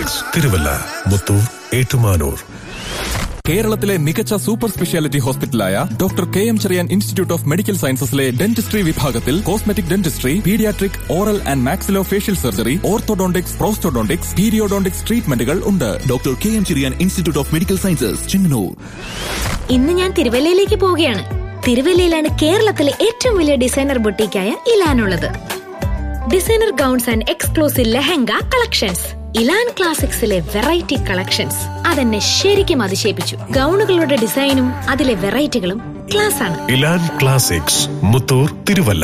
തിരുവല്ല മുത്തൂർ ഏറ്റുമാനൂർ കേരളത്തിലെ മികച്ച super speciality ഹോസ്പിറ്റലായ doctor K M Cherian institute of medical സയൻസസിലെ ഡെന്റിസ്ട്രി വിഭാഗത്തിൽ cosmetic dentistry paediatric oral and maxillo facial surgery orthodontics prosthodontics periodontics ട്രീറ്റ്മെന്റുകൾ ഉണ്ട് doctor K M Cherian institute of medical sciences Chengannur ഇന്ന് ഞാൻ തിരുവല്ലയിലേക്ക് പോവുകയാണ് തിരുവല്ലയിലാണ് കേരളത്തിലെ ഏറ്റവും വലിയ ഡിസൈനർ ബുട്ടീക്കായ ഇലാനുള്ളത് designer gowns and exclusive lehenga collections Elan ക്ലാസിക്സിലെ വെറൈറ്റി കളക്ഷൻസ് അതെന്നെ ശരിക്കും അതിശയിപ്പിച്ചു ഗൗണുകളുടെ ഡിസൈനും അതിലെ വെറൈറ്റികളും ക്ലാസ് ആണ് ഇലാൻ classics Muthoor Thiruvalla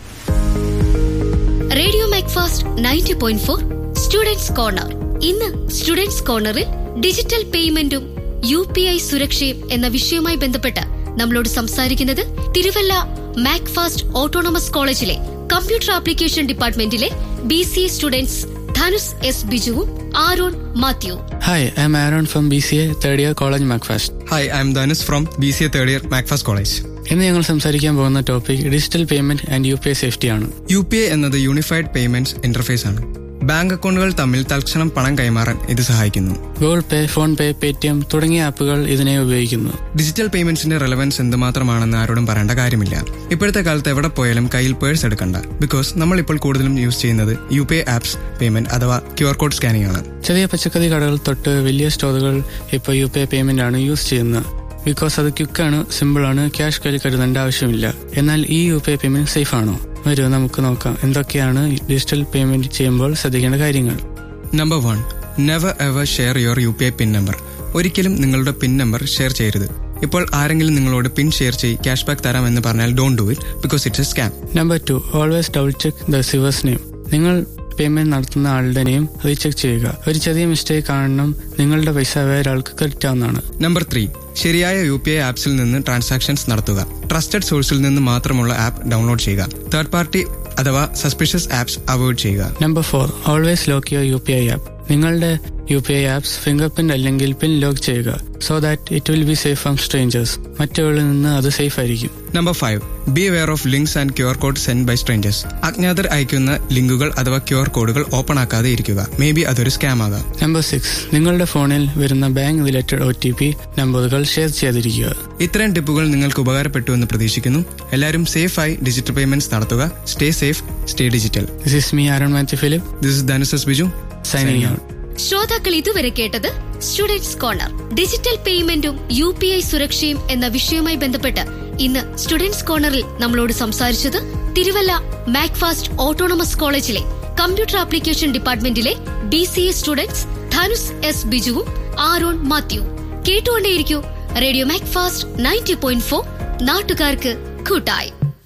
radio MacFast ninety point four students corner ഇന്ന് സ്റ്റുഡൻസ് കോർണറിൽ ഡിജിറ്റൽ പേയ്മെന്റും യു പി ഐ സുരക്ഷയും എന്ന വിഷയവുമായി ബന്ധപ്പെട്ട് നമ്മളോട് സംസാരിക്കുന്നത് തിരുവല്ല മാക്ഫാസ്റ്റ് ഓട്ടോണമസ് കോളേജിലെ കമ്പ്യൂട്ടർ ആപ്ലിക്കേഷൻ ഡിപ്പാർട്ട്മെന്റിലെ B C A students Dhanus S ബിജുവും Aaron Mathew Hi, I'm Aaron from BCA third year college MacFast. Hi I'm Dhanus from B C A third year MacFast college ഇന്ന് ഞങ്ങൾ സംസാരിക്കാൻ പോകുന്ന topic digital payment and U P I safety ആണ് U P I എന്നത് unified payments interface ആണ് bank അക്കൗണ്ടുകൾ തമ്മിൽ തൽക്ഷണം പണം കൈമാറാൻ ഇത് സഹായിക്കുന്നു Google Pay PhonePe Paytm തുടങ്ങിയ ആപ്പുകൾ ഇതിനെ ഉപയോഗിക്കുന്നു ഡിജിറ്റൽ പേയ്മെന്റ്സിന്റെ റെലവൻസ് എന്തുമാത്രമാണെന്ന് ആരോടും പറയേണ്ട കാര്യമില്ല ഇപ്പോഴത്തെ കാലത്ത് എവിടെ പോയാലും കയ്യിൽ പേഴ്സ് എടുക്കണ്ട ബിക്കോസ് നമ്മൾ ഇപ്പോൾ കൂടുതലും യൂസ് ചെയ്യുന്നത് U P I apps payment അഥവാ ക്യു ആർ കോഡ് സ്കാനിംഗ് ആണ് ചെറിയ പച്ചക്കറി കടകൾ തൊട്ട് വലിയ സ്റ്റോറുകൾ ഇപ്പോൾ യു പി ഐ പേയ്മെന്റ് ആണ് യൂസ് ചെയ്യുന്നത് ബിക്കോസ് അത് ക്വിക്കാണ് സിമ്പിളാണ് ക്യാഷ് കയ്യിൽ കരുതേണ്ട ആവശ്യമില്ല എന്നാൽ ഈ U P I payment safe ആണോ വരൂ നമുക്ക് നോക്കാം എന്തൊക്കെയാണ് ഡിജിറ്റൽ പേയ്മെന്റ് ചെയ്യുമ്പോൾ ശ്രദ്ധിക്കേണ്ട കാര്യങ്ങൾ number one never ever share your U P I PIN number ഒരിക്കലും നിങ്ങളുടെ പിൻ നമ്പർ ഷെയർ ചെയ്യരുത് ഇപ്പോൾ ആരെങ്കിലും നിങ്ങളോട് പിൻ ഷെയർ ചെയ്ത് ക്യാഷ് ബാക്ക് തരാമെന്ന് പറഞ്ഞാൽ don't do it because it's a scam number two always double check the receiver's name നിങ്ങൾ പേയ്മെന്റ് നടത്തുന്ന ആളുടെ നെയിം റീചെക്ക് ചെയ്യുക ഒരു ചെറിയ മിസ്റ്റേക്ക് കാരണം നിങ്ങളുടെ പൈസ വേറെ ആൾക്ക് ക്രെഡിറ്റ് ആവുന്നതാണ് നമ്പർ ത്രീ ശരിയായ യു പി ഐ ആപ്സിൽ നിന്ന് ട്രാൻസാക്ഷൻസ് നടത്തുക ട്രസ്റ്റഡ് സോഴ്സിൽ നിന്ന് മാത്രമുള്ള ആപ്പ് ഡൗൺലോഡ് ചെയ്യുക തേർഡ് പാർട്ടി അഥവാ സസ്പിഷ്യസ് ആപ്സ് അവോയ്ഡ് ചെയ്യുക number four always lock your U P I app നിങ്ങളുടെ U P I apps fingerprint അല്ലെങ്കിൽ പിൻ ലോക്ക് ചെയ്യുക so that it will be safe from strangers മറ്റുകളിൽ നിന്ന് അത് safe ആയിരിക്കും number five beware of links and Q R code send by strangers അജ്ഞാതർ അയക്കുന്ന ലിങ്കുകൾ അഥവാ ക്യു ആർ കോഡുകൾ ഓപ്പൺ ആക്കാതെ ഇരിക്കുക മേ ബി അതൊരു സ്കാം ആകാം നമ്പർ സിക്സ് നിങ്ങളുടെ ഫോണിൽ വരുന്ന bank related O T P നമ്പറുകൾ ഷെയർ ചെയ്യാതിരിക്കുക ഇത്തരം ടിപ്പുകൾ നിങ്ങൾക്ക് ഉപകാരപ്പെട്ടു എന്ന് പ്രതീക്ഷിക്കുന്നു എല്ലാവരും സേഫായി ഡിജിറ്റൽ പേയ്മെന്റ്സ് നടത്തുക stay safe stay digital this is me Aaron Mathew Philip this is Dhanus Biju signing out ശ്രോതാക്കൾ ഇതുവരെ കേട്ടത് സ്റ്റുഡൻസ് കോർണർ ഡിജിറ്റൽ പേയ്മെന്റും യു പി ഐ സുരക്ഷയും എന്ന വിഷയവുമായി ബന്ധപ്പെട്ട് ഇന്ന് സ്റ്റുഡൻസ് കോർണറിൽ നമ്മളോട് സംസാരിച്ചത് തിരുവല്ല മാക്ഫാസ്റ്റ് ഓട്ടോണമസ് കോളേജിലെ കമ്പ്യൂട്ടർ ആപ്ലിക്കേഷൻ ഡിപ്പാർട്ട്മെന്റിലെ B C A students Dhanus S ബിജുവും ആരോൺ മാത്യു കേട്ടുകൊണ്ടേയിരിക്കൂ radio MacFast ninety point four നാട്ടുകാർക്ക് കൂട്ടായി